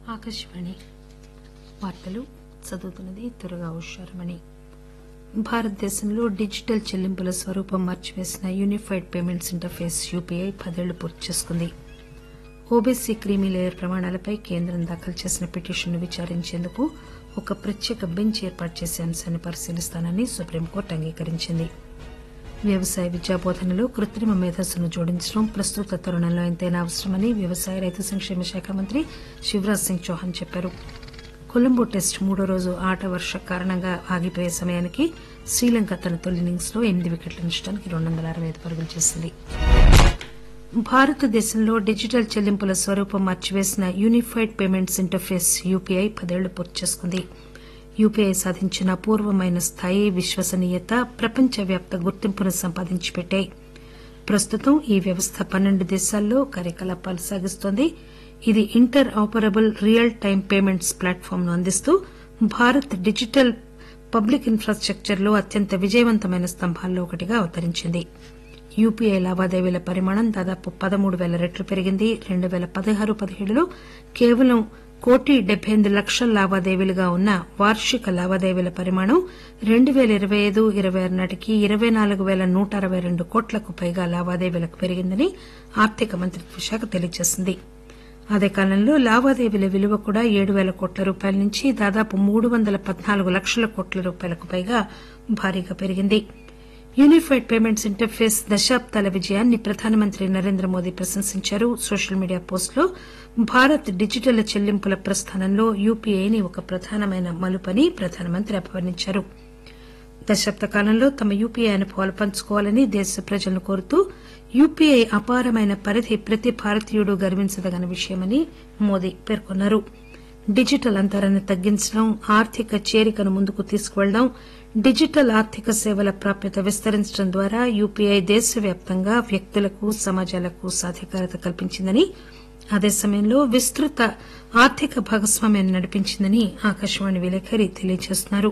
ఆకాశవాణి వార్తలు చదువుతున్నది త్వరగా ఉషారమణి భారతదేశంలో డిజిటల్ చెల్లింపుల స్వరూపం మార్చివేసిన యూనిఫైడ్ పేమెంట్స్ ఇంటర్ఫేస్ యూపీఐ పదేళ్లు పూర్తి చేసుకుంది ఓబీసీ క్రీమీ లేయర్ ప్రమాణాలపై కేంద్రం దాఖలు చేసిన పిటిషన్ను విచారించేందుకు ఒక ప్రత్యేక బెంచ్ ఏర్పాటు చేసే అంశాన్ని పరిశీలిస్తానని సుప్రీంకోర్టు అంగీకరించింది వ్యవసాయ విద్యాబోధనలో కృత్రిమ మేధస్సును జోడించడం ప్రస్తుత తరుణంలో ఎంతైనా అవసరమని వ్యవసాయ రైతు సంక్షేమ శాఖ మంత్రి శివరాజ్ సింగ్ చౌహాన్ చెప్పారు కొలంబో టెస్ట్ మూడో రోజు ఆట వర్ష కారణంగా ఆగిపోయే సమయానికి శ్రీలంక తన తొలి ఇన్నింగ్స్ లో ఎనిమిది వికెట్ల నష్టానికి రెండు వందల అరవై ఐదు పరుగులు చేసింది భారతదేశంలో డిజిటల్ చెల్లింపుల స్వరూపం మార్చివేసిన యూనిఫైడ్ పేమెంట్స్ ఇంటర్ఫేస్ యూపీఐ పదేళ్లు పూర్తి చేసుకుంది యూపీఐ సాధించిన అపూర్వమైన స్థాయి విశ్వసనీయత ప్రపంచవ్యాప్త గుర్తింపును సంపాదించి పెట్టాయి ప్రస్తుతం ఈ వ్యవస్థ పన్నెండు దేశాల్లో కార్యకలాపాలు సాగిస్తోంది ఇది interoperable real time payments platform ను అందిస్తూ భారత్ డిజిటల్ పబ్లిక్ ఇన్ఫ్రాస్టక్చర్ లో అత్యంత విజయవంతమైన స్తంభాల్లో ఒకటిగా అవతరించింది యూపీఐ లావాదేవీల పరిమాణం దాదాపు పదమూడు పేల రెట్లు పెరిగింది రెండు పేల పదహారు పదిహేడులో కేవలం కోటి డెబ్బై ఎనిమిది లక్షల లావాదేవీలుగా ఉన్న వార్షిక లావాదేవీల పరిమాణం రెండు పేల ఇరవై ఐదు ఇరవై ఆరు నాటికి ఇరవై నాలుగు పేల నూట అరవై రెండు కోట్లకు పైగా లావాదేవీలకు పెరిగిందని ఆర్థిక మంత్రిత్వ శాఖ తెలియజేసింది అదే కాలంలో లావాదేవీల విలువ కూడా ఏడు పేల కోట్ల రూపాయల నుంచి దాదాపు మూడు వందల పద్నాలుగు లక్షల కోట్ల రూపాయలకు పైగా భారీగా పెరిగింది యూనిఫైడ్ పేమెంట్స్ ఇంటర్ఫేస్ దశాబ్దాల విజయాన్ని ప్రధానమంత్రి నరేంద్ర మోదీ ప్రశంసించారు సోషల్ మీడియా పోస్టులో భారత్ డిజిటల్ చెల్లింపుల ప్రస్థానంలో యూపీఐని ఒక ప్రధానమైన మలుపని ప్రధానమంత్రి అభివర్ణించారు దశాబ్ద కాలంలో తమ యూపీఐ అనుభవాలు పంచుకోవాలని దేశ ప్రజలను కోరుతూ యూపీఐ అపారమైన పరిధి ప్రతి భారతీయుడు గర్వించదగిన విషయమని మోదీ పేర్కొన్నారు డిజిటల్ అంతరాన్ని తగ్గించడం ఆర్థిక చేరికను ముందుకు తీసుకువెళ్లడం డిజిటల్ ఆర్థిక సేవల ప్రాప్యత విస్తరించడం ద్వారా యూపీఐ దేశవ్యాప్తంగా వ్యక్తులకు సమాజాలకు సాధికారత కల్పించిందని అదే సమయంలో విస్తృత ఆర్థిక భాగస్వామ్యాన్ని నడిపించిందని ఆకాశవాణి విలేకరి తెలియజేస్తున్నారు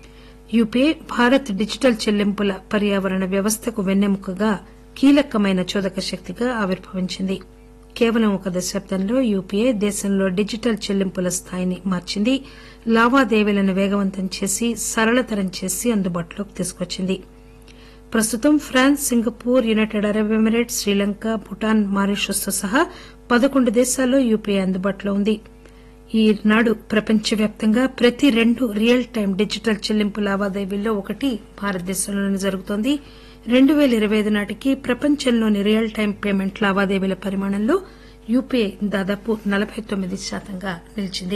యూపీఐ భారత్ డిజిటల్ చెల్లింపుల పర్యావరణ వ్యవస్థకు వెన్నెముకగా కీలకమైన చోదక శక్తిగా ఆవిర్భవించింది కేవలం ఒక దశాబ్దంలో యూపీఐ దేశంలో డిజిటల్ చెల్లింపుల స్థాయిని మార్చింది లావాదేవీలను వేగవంతం చేసి సరళతరం చేసి అందుబాటులోకి తీసుకొచ్చింది ప్రస్తుతం France Singapore United Arab Emirates Sri Lanka Bhutan Mauritius తో సహా పదకొండు దేశాల్లో యూపీఐ అందుబాటులో ఉంది ఈనాడు ప్రపంచవ్యాప్తంగా ప్రతి రెండు రియల్ టైమ్ డిజిటల్ చెల్లింపు లావాదేవీల్లో ఒకటి భారతదేశంలోనే జరుగుతోంది రెండు పేల ఇరవై ఐదు నాటికి ప్రపంచంలోని రియల్ టైమ్ పేమెంట్ లావాదేవీల పరిమాణంలో యూపీఐ దాదాపు నలబై తొమ్మిది శాతంగా నిలిచింది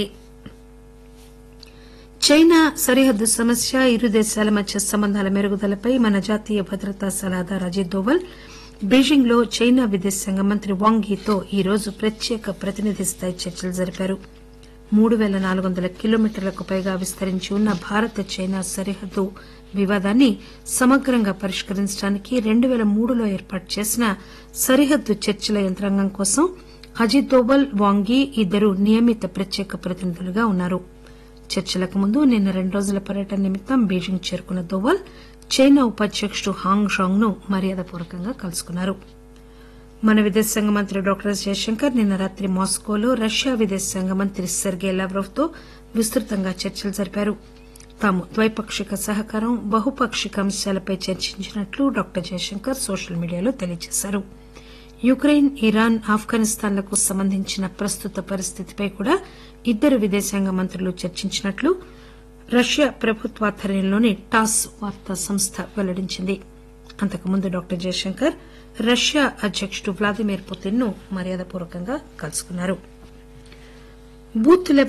చైనా సరిహద్దు సమస్య ఇరు దేశాల మధ్య సంబంధాల మెరుగుదలపై మన జాతీయ భద్రతా సలహాదారు అజిత్ దోవల్ బీజింగ్ లో చైనా విదేశాంగ మంత్రి వాంగ్ యీతో ఈరోజు ప్రత్యేక ప్రతినిధి స్థాయి చర్చలు జరిపారు మూడు పేల నాలుగు వందల కిలోమీటర్లకు పైగా విస్తరించి ఉన్న భారత్ చైనా సరిహద్దు వివాదాన్ని సమగ్రంగా పరిష్కరించడానికి రెండు పేల మూడులో ఏర్పాటు చేసిన సరిహద్దు చర్చల యంత్రాంగం కోసం అజిత్ దోవల్ వాంగ్ యీ ఇద్దరు నియమిత ప్రత్యేక ప్రతినిధులుగా ఉన్నారు చర్చలకు ముందు నిన్న రెండు రోజుల పర్యటన నిమిత్తం బీజింగ్ చేరుకున్న దోవల్ చైనా ఉపాధ్యకుడు హాంగ్ షాంగ్ ను మర్యాదపూర్వకంగా కలుసుకున్నారు మన విదేశాంగ మంత్రి డాక్టర్ ఎస్ జయశంకర్ నిన్న రాత్రి మాస్కోలో రష్యా విదేశాంగ మంత్రి సెర్గే లావ్రోవ్ తో విస్తృతంగా చర్చలు జరిపారు తాము ద్వైపాక్షిక సహకారం బహుపాక్షిక అంశాలపై చర్చించినట్లు డాక్టర్ జయశంకర్ సోషల్ మీడియాలో తెలియజేశారు యుక్రెయిన్ ఇరాన్ ఆఫ్ఘనిస్తాన్లకు సంబంధించిన ప్రస్తుత పరిస్థితిపై కూడా ఇద్దరు విదేశాంగ మంత్రులు చర్చించినట్లు రష్యా ప్రభుత్వాధ్వర్యంలోని టాస్ వార్తా సంస్థ వెల్లడించింది అంతకుముందు డాక్టర్ జయశంకర్ రష్యా అధ్యకుడు వ్లాదిమిర్ పుతిన్ ను మర్యాదపూర్వకంగా కలుసుకున్నారు బూత్